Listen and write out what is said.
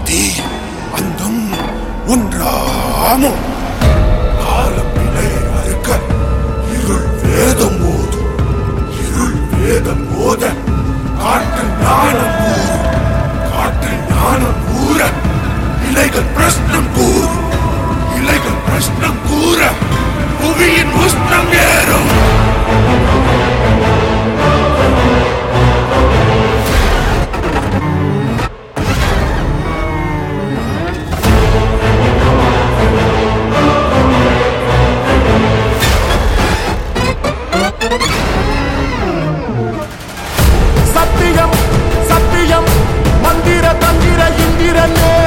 ஆதி அந்தம் ஒன்றாமோ காலம் பிழையை அறுக்க இருள் வேதம் ஓது இருள் வேதம் ஓத காற்றில் ஞானம் கூறு காற்றில் ஞானம் கூற இலைகள் பிரശ്നം கூறு இலைகள் பிரശ്നം கூற புவியின் உஷ்ணம் ஏறும் சத்தியம் சத்தியம் மந்திர தந்திர இந்திரனே